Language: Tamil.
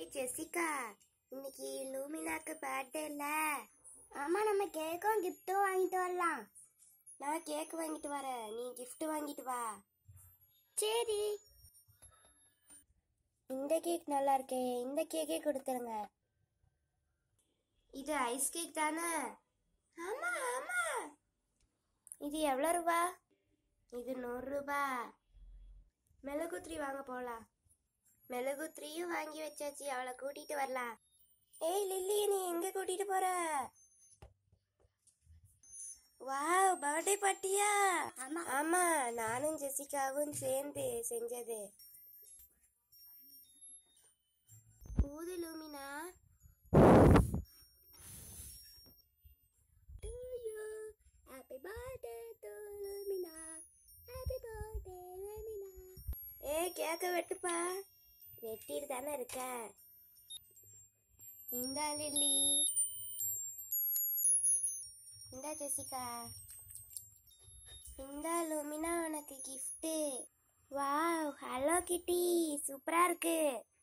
ஜெசிகா இன்னைக்கு லூமினாக்கு பர்த்டே இல்ல ஆமா நம்ம கேக்கும் கிஃப்ட்டும் வாங்கிட்டு வரலாம் நான் கேக் வாங்கிட்டு வரேன் நீ gift வாங்கிட்டு வா சரி இந்த கேக் நல்லா இருக்கே இந்த கேக்கே கொடுத்துருங்க இது ஐஸ் கேக் தானே ஆமா ஆமா இது எவ்வளோ ரூபா இது நூறு ரூபா மிளகுத்திரி வாங்க போலாம் மிளகுத்திரியும் வாங்கி வச்சாச்சு அவளை கூட்டிட்டு வரலாம் ஏய் லில்லி நீ எங்க கூட்டிட்டு போற வாவ் பர்த்டே பார்ட்டியா ஆமா. ஆமா நானும் ஜெசிகாவும் சேர்ந்து செஞ்சது ஊது Lumina to you. Happy birthday to Lumina. Happy birthday, Lumina. ஏ கேக்க வெட்டுப்பா வெட்டிட்டு தானே இருக்க இந்தா லில்லி இந்தா ஜெசிகா இந்தா லூமினா உனக்கு gift வாவ் ஹலோ கிட்டி சூப்பரா இருக்கு